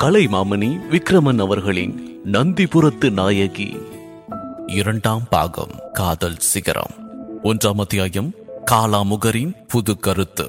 கலைமாமணி விக்ரமன் அவர்களின் நந்திபுரத்து நாயகி இரண்டாம் பாகம் காதல் சிகரம் ஒன்றாம் அத்தியாயம் காலாமுகரின் புது கருத்து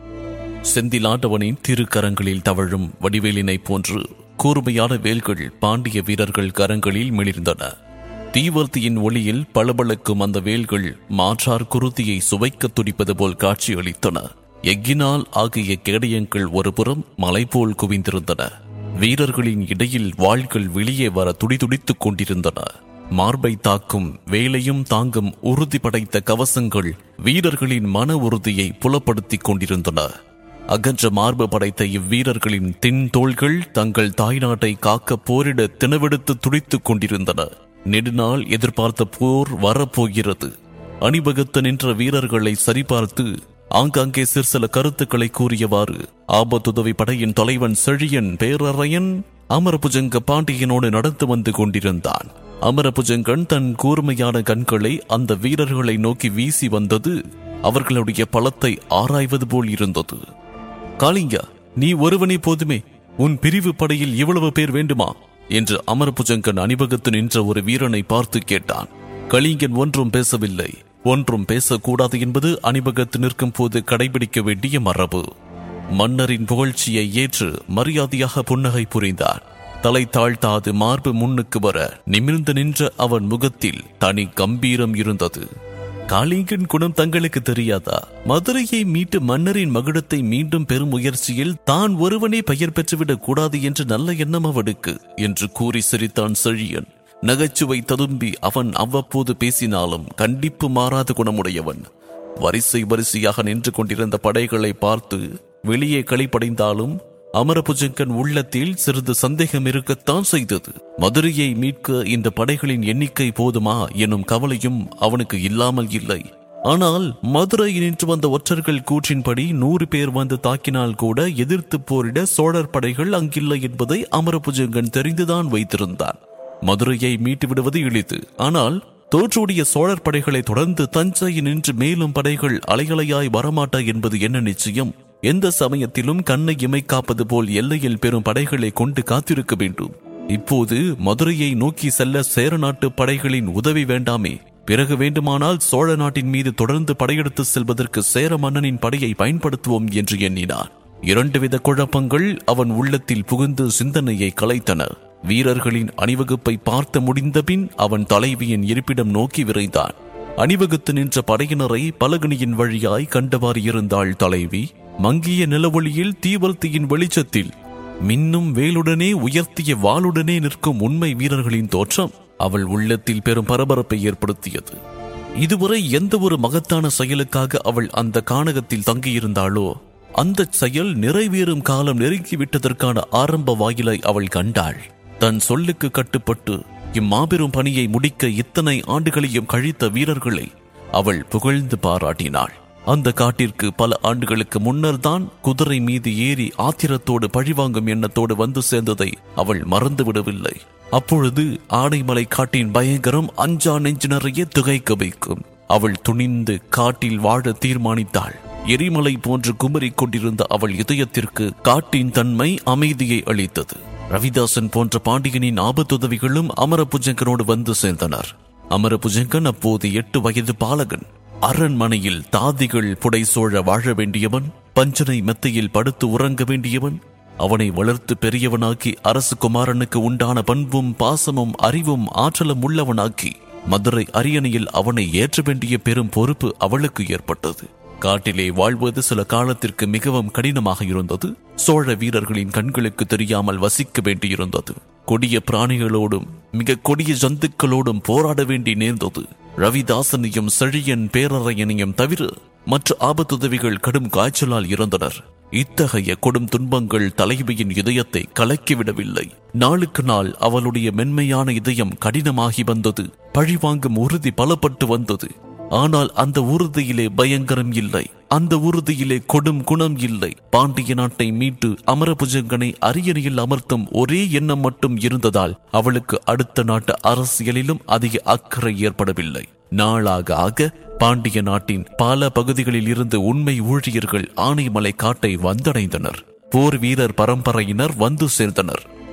செந்திலாண்டவனின் திருக்கரங்களில் தவழும் வடிவேலினைப் போன்று கூர்மையான வேல்கள் பாண்டிய வீரர்கள் கரங்களில் மிளிர்ந்தன தீவர்த்தியின் ஒளியில் பளபளக்கும் அந்த வேல்கள் மாற்றார் குருதியை சுவைக்க துடிப்பது போல் காட்சியளித்தன எக்கினால் ஆகிய கேடயங்கள் ஒருபுறம் மலை போல் குவிந்திருந்தன வீரர்களின் இடையில் வாள்கள் வெளியே வர துடிதுடித்துக் கொண்டிருந்தன மார்பை தாக்கும் வேலையும் தாங்கும் உறுதி படைத்த கவசங்கள் வீரர்களின் மன உறுதியை புலப்படுத்திக் கொண்டிருந்தன அகன்ற மார்பு படைத்த இவ்வீரர்களின் தென் தோள்கள் தங்கள் தாய்நாட்டை காக்க போரிட தினவெடுத்து துடித்துக் கொண்டிருந்தன நெடுநாள் எதிர்பார்த்த போர் வரப்போகிறது அணிவகுத்து நின்ற வீரர்களை சரிபார்த்து ஆங்காங்கே சிற்சில கருத்துக்களை கூறியவாறு ஆபத்துதவி படையின் தலைவன் செழியன் பேரறையன் அமரபுஜங்க பாண்டியனோடு நடந்து வந்து கொண்டிருந்தான் அமரபுஜங்கன் தன் கூர்மையான கண்களை அந்த வீரர்களை நோக்கி வீசி வந்தது அவர்களுடைய பலத்தை ஆராய்வது போல் இருந்தது காளிங்கா நீ ஒருவனே போதுமே உன் பிரிவு படையில் இவ்வளவு பேர் வேண்டுமா என்று அமரபுஜங்கன் அணிவகுத்து நின்ற ஒரு வீரனை பார்த்து கேட்டான் கலிங்கன் ஒன்றும் பேசவில்லை ஒன்றும் பேசக்கூடாது என்பது அணிவகுத்து நிற்கும் போது கடைபிடிக்க வேண்டிய மரபு மன்னரின் புகழ்ச்சியை ஏற்று மரியாதையாக புன்னகை புரிந்தார் தலை தாழ்த்தாது மார்பு முன்னுக்கு வர நிமிர்ந்து நின்ற அவன் முகத்தில் தனி கம்பீரம் இருந்தது காளிங்கன் குணம் தங்களுக்கு தெரியாதா மதுரையை மீட்டு மன்னரின் மகுடத்தை மீண்டும் பெறும் முயற்சியில் தான் ஒருவனே பெயர் பெற்றுவிடக் கூடாது என்று நல்ல எண்ணம் அவனுக்கு என்று கூறி சிரித்தான் செழியன் நகைச்சுவை ததும்பி அவன் அவ்வப்போது பேசினாலும் கண்டிப்பு மாறாத குணமுடையவன் வரிசை வரிசையாக நின்று கொண்டிருந்த படைகளை பார்த்து வெளியே களிப்படைந்தாலும் அமரபுஜங்கன் உள்ளத்தில் சிறிது சந்தேகம் இருக்கத்தான் செய்தது மதுரையை மீட்க இந்த படைகளின் எண்ணிக்கை போதுமா எனும் கவலையும் அவனுக்கு இல்லாமல் இல்லை ஆனால் மதுரை நின்று வந்த ஒற்றர்கள் கூற்றின்படி நூறு பேர் வந்து தாக்கினால் கூட எதிர்த்து போரிட சோழர் படைகள் அங்கில்லை என்பதை அமரபுஜங்கன் தெரிந்துதான் வைத்திருந்தான் மதுரையை மீட்டு விடுவது எளிது ஆனால் தோற்றுடைய சோழர் படைகளை தொடர்ந்து தஞ்சையில் நின்று மேலும் படைகள் அலைகளையாய் வரமாட்டா என்பது என்ன நிச்சயம் எந்த சமயத்திலும் கண்ணை இமைக்காப்பது போல் எல்லையில் பெறும் படைகளை கொண்டு காத்திருக்க வேண்டும் இப்போது மதுரையை நோக்கி செல்ல சேர நாட்டு படைகளின் உதவி வேண்டாமே பிறகு வேண்டுமானால் சோழ நாட்டின் மீது தொடர்ந்து படையெடுத்து செல்வதற்கு சேர மன்னனின் படையை பயன்படுத்துவோம் என்று எண்ணினார் இரண்டு வித குழப்பங்கள் அவன் உள்ளத்தில் புகுந்து சிந்தனையை கலைத்தன வீரர்களின் அணிவகுப்பை பார்த்து முடிந்தபின் அவன் தலைவியின் இருப்பிடம் நோக்கி விரைந்தான் அணிவகுத்து நின்ற படையினரை பலகணியின் வழியாய் கண்டவாறு இருந்தாள் தலைவி மங்கிய நிலவொளியில் தீவர்த்தியின் வெளிச்சத்தில் மின்னும் வேலுடனே உயர்த்திய வாளுடனே நிற்கும் உண்மை வீரர்களின் தோற்றம் அவள் உள்ளத்தில் பெரும் பரபரப்பை ஏற்படுத்தியது இதுவரை எந்த ஒரு மகத்தான செயலுக்காக அவள் அந்த கானகத்தில் தங்கியிருந்தாளோ அந்த செயல் நிறைவேறும் காலம் நெருங்கிவிட்டதற்கான ஆரம்ப வாயிலை அவள் கண்டாள் தன் சொல்லுக்கு கட்டுப்பட்டு இம்மாபெரும் பணியை முடிக்க இத்தனை ஆண்டுகளையும் கழித்த வீரர்களை அவள் புகழ்ந்து பாராட்டினாள் அந்த காட்டிற்கு பல ஆண்டுகளுக்கு முன்னர் தான் குதிரை மீது ஏறி ஆத்திரத்தோடு பழிவாங்கும் எண்ணத்தோடு வந்து சேர்ந்ததை அவள் மறந்துவிடவில்லை அப்பொழுது ஆனைமலை காட்டின் பயங்கரம் அஞ்சா நெஞ்சு நிறைய திகைக்க வைக்கும் அவள் துணிந்து காட்டில் வாழ தீர்மானித்தாள் எரிமலை போன்று குமரிக் கொண்டிருந்த அவள் இதயத்திற்கு காட்டின் தன்மை அமைதியை அளித்தது ரவிதாசன் போன்ற பாண்டியனின் ஆபத்துதவிகளும் அமரபுஜங்கனோடு வந்து சேர்ந்தனர் அமரபுஜங்கன் அப்போது எட்டு வயது பாலகன் அரண்மனையில் தாதிகள் புடைசூழ வாழ வேண்டியவன் பஞ்சனை மெத்தையில் படுத்து உறங்க வேண்டியவன் அவனை வளர்த்து பெரியவனாக்கி அரசு குமாரனுக்கு உண்டான பண்பும் பாசமும் அறிவும் ஆற்றலும் உள்ளவனாக்கி மதுரை அரியணையில் அவனை ஏற்ற வேண்டிய பெரும் பொறுப்பு அவளுக்கு ஏற்பட்டது காட்டிலே வாழ்வது சில காலத்திற்கு மிகவும் கடினமாக இருந்தது சோழ வீரர்களின் கண்களுக்கு தெரியாமல் வசிக்க வேண்டியிருந்தது கொடிய பிராணிகளோடும் மிக கொடிய ஜந்துக்களோடும் போராட வேண்டி நேர்ந்தது ரவிதாசனையும் செழியன் பேரறையனையும் தவிர மற்ற ஆபத்துதவிகள் கடும் காய்ச்சலால் இறந்தனர் இத்தகைய கொடும் துன்பங்கள் தலைவியின் இதயத்தை கலக்கிவிடவில்லை நாளுக்கு நாள் அவளுடைய மென்மையான இதயம் கடினமாகி வந்தது பழிவாங்கும் உறுதி பலப்பட்டு வந்தது ஆனால் அந்த உறுதியிலே பயங்கரம் இல்லை அந்த உறுதியிலே கொடும் குணம் இல்லை பாண்டிய நாட்டை மீட்டு அமரபுஜங்கனை அரியணையில் அமர்த்தும் ஒரே எண்ணம் மட்டும் இருந்ததால் அவளுக்கு அடுத்த நாட்டு அரசியலிலும் அதிக அக்கறை ஏற்படவில்லை நாளாக ஆக பாண்டிய நாட்டின் பல பகுதிகளில் இருந்து உண்மை ஊழியர்கள் ஆனைமலை காட்டை வந்தடைந்தனர் போர் வீரர் பரம்பரையினர் வந்து சேர்ந்தனர்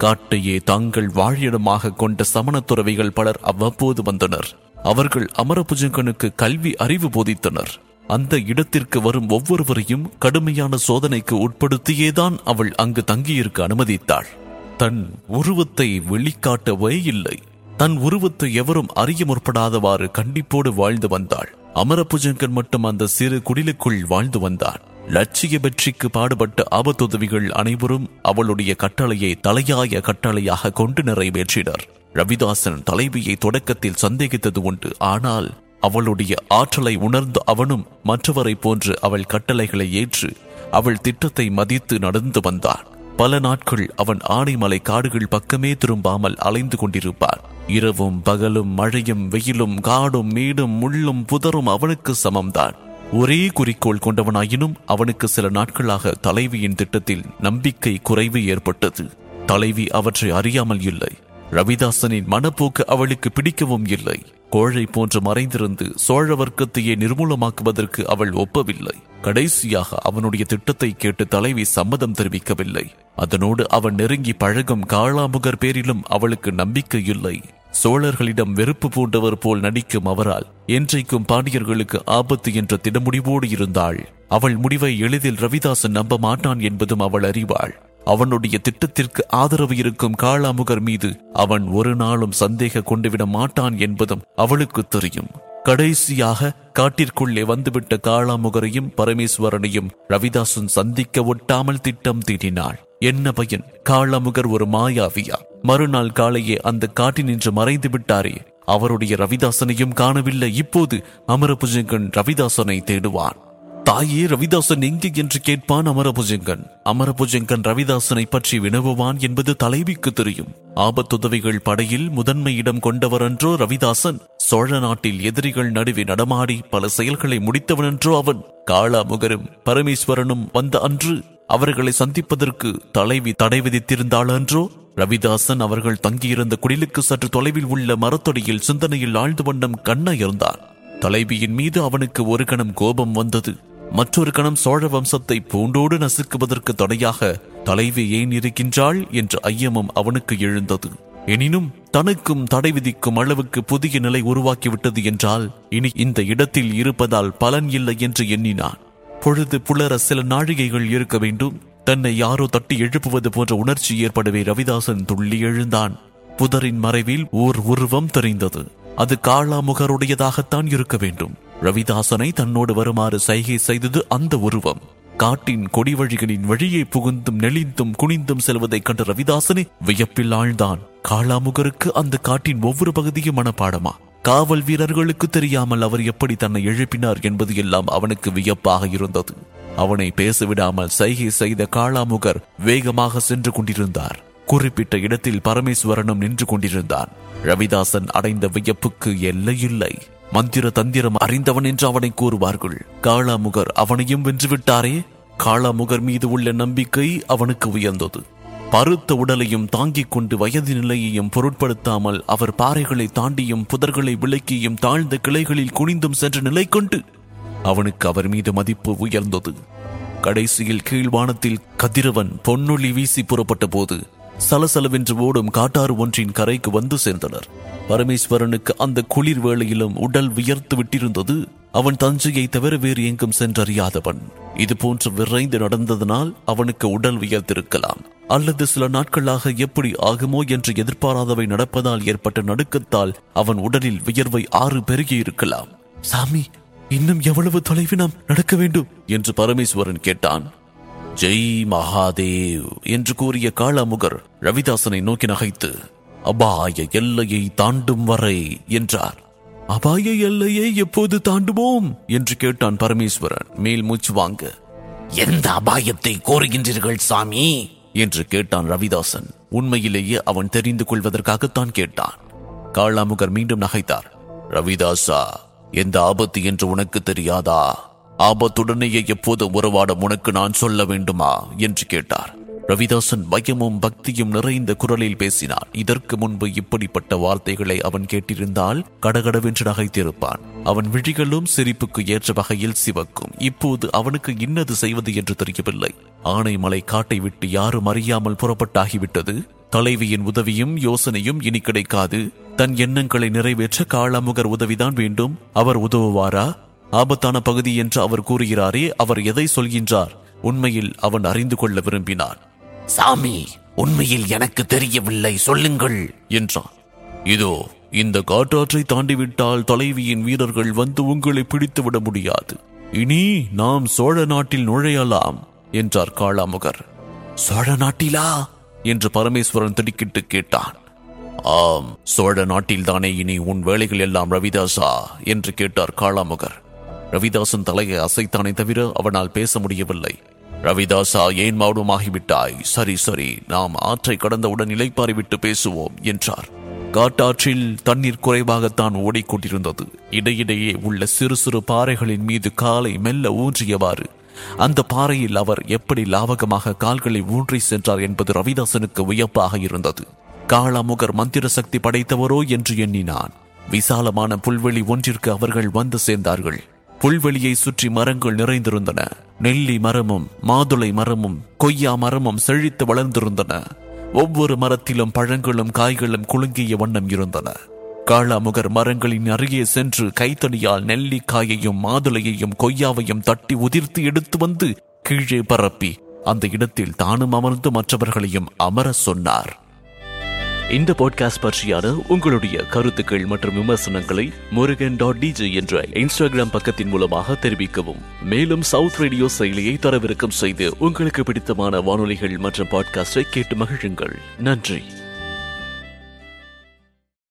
காட்டையே தாங்கள் வாழிடமாக கொண்ட சமண துறவிகள் பலர் அவ்வப்போது வந்தனர் அவர்கள் அமரபுஜங்கனுக்கு கல்வி அறிவு போதித்தனர் அந்த இடத்திற்கு வரும் ஒவ்வொருவரையும் கடுமையான சோதனைக்கு உட்படுத்தியேதான் அவள் அங்கு தங்கியிருக்க அனுமதித்தாள் தன் உருவத்தை வெளிக்காட்டவே இல்லை தன் உருவத்தை எவரும் அறிய முற்படாதவாறு கண்டிப்போடு வாழ்ந்து வந்தாள் அமரபுஜங்கன் மட்டும் அந்த சிறு குடிலுக்குள் வாழ்ந்து வந்தார் லட்சிய வெற்றிக்கு பாடுபட்ட ஆபத்துதவிகள் அனைவரும் அவளுடைய கட்டளையை தலையாய கட்டளையாக கொண்டு நிறைவேற்றினர் ரவிதாசன் தலைவியை தொடக்கத்தில் சந்தேகித்தது உண்டு ஆனால் அவளுடைய ஆற்றலை உணர்ந்த அவனும் மற்றவரை போன்று அவள் கட்டளைகளை ஏற்று அவள் திட்டத்தை மதித்து நடந்து வந்தான் பல நாட்கள் அவன் ஆனைமலை காடுகள் பக்கமே திரும்பாமல் அலைந்து கொண்டிருப்பார் இரவும் பகலும் மழையும் வெயிலும் காடும் மேடும் முள்ளும் புதரும் அவனுக்கு சமம்தான் ஒரே குறிக்கோள் கொண்டவனாயினும் அவனுக்கு சில நாட்களாக தலைவியின் திட்டத்தில் நம்பிக்கை குறைவு ஏற்பட்டது தலைவி அவற்றை அறியாமல் இல்லை ரவிதாசனின் மனப்போக்கு அவளுக்கு பிடிக்கவும் இல்லை கோழை போன்று மறைந்திருந்து சோழ வர்க்கத்தையே நிர்மூலமாக்குவதற்கு அவள் ஒப்பவில்லை கடைசியாக அவனுடைய திட்டத்தை கேட்டு தலைவி சம்மதம் தெரிவிக்கவில்லை அதனோடு அவன் நெருங்கி பழகும் காளாமுகர் பேரிலும் அவளுக்கு நம்பிக்கை இல்லை சோழர்களிடம் வெறுப்பு பூண்டவர் போல் நடிக்கும் அவரால் என்றைக்கும் பாண்டியர்களுக்கு ஆபத்து என்ற திடமுடிவோடு இருந்தாள் அவள் முடிவை எளிதில் ரவிதாசன் நம்ப மாட்டான் என்பதும் அவள் அறிவாள் அவனுடைய திட்டத்திற்கு ஆதரவு இருக்கும் காளாமுகர் மீது அவன் ஒரு நாளும் சந்தேக கொண்டுவிட மாட்டான் என்பதும் அவளுக்கு தெரியும் கடைசியாக காட்டிற்குள்ளே வந்துவிட்ட காளாமுகரையும் பரமேஸ்வரனையும் ரவிதாசன் சந்திக்க ஒட்டாமல் திட்டம் தீட்டினாள் என்ன பயன் காளாமுகர் ஒரு மாயாவியா மறுநாள் காலையே அந்த காட்டில் நின்று மறைந்து விட்டாரே அவருடைய ரவிதாசனையும் காணவில்லை இப்போது அமரபுஜங்கன் ரவிதாசனை தேடுவான் தாயே ரவிதாசன் எங்கே என்று கேட்பான் அமரபுஜங்கன் அமரபுஜங்கன் ரவிதாசனை பற்றி வினவுவான் என்பது தலைவிக்கு தெரியும் ஆபத்துதவிகள் படையில் முதன்மை இடம் கொண்டவரன்றோ ரவிதாசன் சோழ நாட்டில் எதிரிகள் நடுவே நடமாடி பல செயல்களை முடித்தவனன்றோ அவன் காளாமுகரும் பரமேஸ்வரனும் வந்த அன்று அவர்களை சந்திப்பதற்கு தலைவி தடை விதித்திருந்தாள் அன்றோ ரவிதாசன் அவர்கள் தங்கியிருந்த குடிலுக்கு சற்று தொலைவில் உள்ள மரத்தொடியில் சிந்தனையில் ஆழ்ந்து வண்ணம் கண்ணயர்ந்தான் தலைவியின் மீது அவனுக்கு ஒரு கணம் கோபம் வந்தது மற்றொரு கணம் சோழ வம்சத்தை பூண்டோடு நசுக்குவதற்கு தடையாக தலைவி ஏன் இருக்கின்றாள் என்ற ஐயமும் அவனுக்கு எழுந்தது எனினும் தனக்கும் தடை விதிக்கும் அளவுக்கு புதிய நிலை உருவாக்கிவிட்டது என்றால் இனி இந்த இடத்தில் இருப்பதால் பலன் இல்லை என்று எண்ணினான் பொழுது புலர சில நாழிகைகள் இருக்க வேண்டும் தன்னை யாரோ தட்டி எழுப்புவது போன்ற உணர்ச்சி ஏற்படவே ரவிதாசன் துள்ளி எழுந்தான் புதரின் மறைவில் ஓர் உருவம் தெரிந்தது அது காளாமுகருடையதாகத்தான் இருக்க வேண்டும் ரவிதாசனை தன்னோடு வருமாறு சைகை செய்தது அந்த உருவம் காட்டின் கொடி வழிகளின் வழியே புகுந்தும் நெளிந்தும் குனிந்தும் செல்வதைக் கண்ட ரவிதாசனே வியப்பில் ஆழ்ந்தான் காளாமுகருக்கு அந்த காட்டின் ஒவ்வொரு பகுதியும் மனப்பாடமா காவல் வீரர்களுக்கு தெரியாமல் அவர் எப்படி தன்னை எழுப்பினார் என்பது எல்லாம் அவனுக்கு வியப்பாக இருந்தது அவனை பேசவிடாமல் சைகை செய்த காளாமுகர் வேகமாக சென்று கொண்டிருந்தார் குறிப்பிட்ட இடத்தில் பரமேஸ்வரனும் நின்று கொண்டிருந்தான் ரவிதாசன் அடைந்த வியப்புக்கு எல்லையில்லை மந்திர தந்திரம் அறிந்தவன் என்று அவனை கூறுவார்கள் காளாமுகர் அவனையும் வென்றுவிட்டாரே காளாமுகர் மீது உள்ள நம்பிக்கை அவனுக்கு உயர்ந்தது பருத்த உடலையும் தாங்கிக் கொண்டு வயது நிலையையும் பொருட்படுத்தாமல் அவர் பாறைகளை தாண்டியும் புதர்களை விளக்கியும் தாழ்ந்த கிளைகளில் குனிந்தும் சென்ற நிலை கொண்டு அவனுக்கு அவர் மீது மதிப்பு உயர்ந்தது கடைசியில் கீழ்வானத்தில் கதிரவன் பொன்னொளி வீசி புறப்பட்ட போது சலசலவென்று ஓடும் காட்டாறு ஒன்றின் கரைக்கு வந்து சேர்ந்தனர் பரமேஸ்வரனுக்கு அந்த குளிர் வேளையிலும் உடல் வியர்த்து விட்டிருந்தது அவன் தஞ்சையை தவிர வேறு எங்கும் சென்றறியாதவன் இது போன்று விரைந்து நடந்ததனால் அவனுக்கு உடல் வியர்த்திருக்கலாம் அல்லது சில நாட்களாக எப்படி ஆகுமோ என்று எதிர்பாராதவை நடப்பதால் ஏற்பட்ட நடுக்கத்தால் அவன் உடலில் வியர்வை ஆறு பெருகி இருக்கலாம் சாமி இன்னும் எவ்வளவு தொலைவு நாம் நடக்க வேண்டும் என்று பரமேஸ்வரன் கேட்டான் ஜெய் மகாதேவ் என்று கூறிய காளாமுகர் ரவிதாசனை நோக்கி நகைத்து அபாய எல்லையை தாண்டும் வரை என்றார் அபாய எல்லையை எப்போது தாண்டுவோம் என்று கேட்டான் பரமேஸ்வரன் மேல் மூச்சு வாங்க எந்த அபாயத்தை கோருகின்றீர்கள் சாமி என்று கேட்டான் ரவிதாசன் உண்மையிலேயே அவன் தெரிந்து கொள்வதற்காகத்தான் கேட்டான் காளாமுகர் மீண்டும் நகைத்தார் ரவிதாசா எந்த ஆபத்து என்று உனக்கு தெரியாதா ஆபத்துடனேயே எப்போது உறவாட உனக்கு நான் சொல்ல வேண்டுமா என்று கேட்டார் ரவிதாசன் பயமும் பக்தியும் நிறைந்த குரலில் பேசினான் இதற்கு முன்பு இப்படிப்பட்ட வார்த்தைகளை அவன் கேட்டிருந்தால் கடகடவென்று நகைத்திருப்பான் அவன் விழிகளும் சிரிப்புக்கு ஏற்ற வகையில் சிவக்கும் இப்போது அவனுக்கு இன்னது செய்வது என்று தெரியவில்லை ஆனைமலை காட்டை விட்டு யாரும் அறியாமல் புறப்பட்டாகிவிட்டது தலைவியின் உதவியும் யோசனையும் இனி கிடைக்காது தன் எண்ணங்களை நிறைவேற்ற காளாமுகர் உதவிதான் வேண்டும் அவர் உதவுவாரா ஆபத்தான பகுதி என்று அவர் கூறுகிறாரே அவர் எதை சொல்கின்றார் உண்மையில் அவன் அறிந்து கொள்ள விரும்பினான் சாமி உண்மையில் எனக்கு தெரியவில்லை சொல்லுங்கள் என்றான் இதோ இந்த காட்டாற்றை தாண்டிவிட்டால் தலைவியின் வீரர்கள் வந்து உங்களை பிடித்து விட முடியாது இனி நாம் சோழ நாட்டில் நுழையலாம் என்றார் காளாமுகர் சோழ நாட்டிலா என்று பரமேஸ்வரன் திடுக்கிட்டு கேட்டான் ஆம் சோழ நாட்டில்தானே இனி உன் வேலைகள் எல்லாம் ரவிதாசா என்று கேட்டார் காளாமுகர் ரவிதாசன் தலையை அசைத்தானே தவிர அவனால் பேச முடியவில்லை ரவிதாசா ஏன் மௌனமாகிவிட்டாய் சரி சரி நாம் ஆற்றை கடந்தவுடன் இலைப்பாரி விட்டு பேசுவோம் என்றார் காட்டாற்றில் தண்ணீர் குறைவாகத்தான் ஓடிக்கொண்டிருந்தது இடையிடையே உள்ள சிறு சிறு பாறைகளின் மீது காலை மெல்ல ஊன்றியவாறு அந்த பாறையில் அவர் எப்படி லாவகமாக கால்களை ஊன்றி சென்றார் என்பது ரவிதாசனுக்கு வியப்பாக இருந்தது காளாமுகர் மந்திர சக்தி படைத்தவரோ என்று எண்ணினான் விசாலமான புல்வெளி ஒன்றிற்கு அவர்கள் வந்து சேர்ந்தார்கள் புல்வெளியை சுற்றி மரங்கள் நிறைந்திருந்தன நெல்லி மரமும் மாதுளை மரமும் கொய்யா மரமும் செழித்து வளர்ந்திருந்தன ஒவ்வொரு மரத்திலும் பழங்களும் காய்களும் குலுங்கிய வண்ணம் இருந்தன காளாமுகர் மரங்களின் அருகே சென்று கைத்தடியால் நெல்லிக்காயையும் மாதுளையையும் கொய்யாவையும் தட்டி உதிர்த்து எடுத்து வந்து கீழே பரப்பி அந்த இடத்தில் தானும் அமர்ந்து மற்றவர்களையும் அமர சொன்னார் இந்த பாட்காஸ்ட் பற்றியான உங்களுடைய கருத்துக்கள் மற்றும் விமர்சனங்களை முருகன் டாட் டிஜே என்ற இன்ஸ்டாகிராம் பக்கத்தின் மூலமாக தெரிவிக்கவும் மேலும் சவுத் ரேடியோ செயலியை தரவிறக்கம் செய்து உங்களுக்கு பிடித்தமான வானொலிகள் மற்றும் பாட்காஸ்டை கேட்டு மகிழுங்கள் நன்றி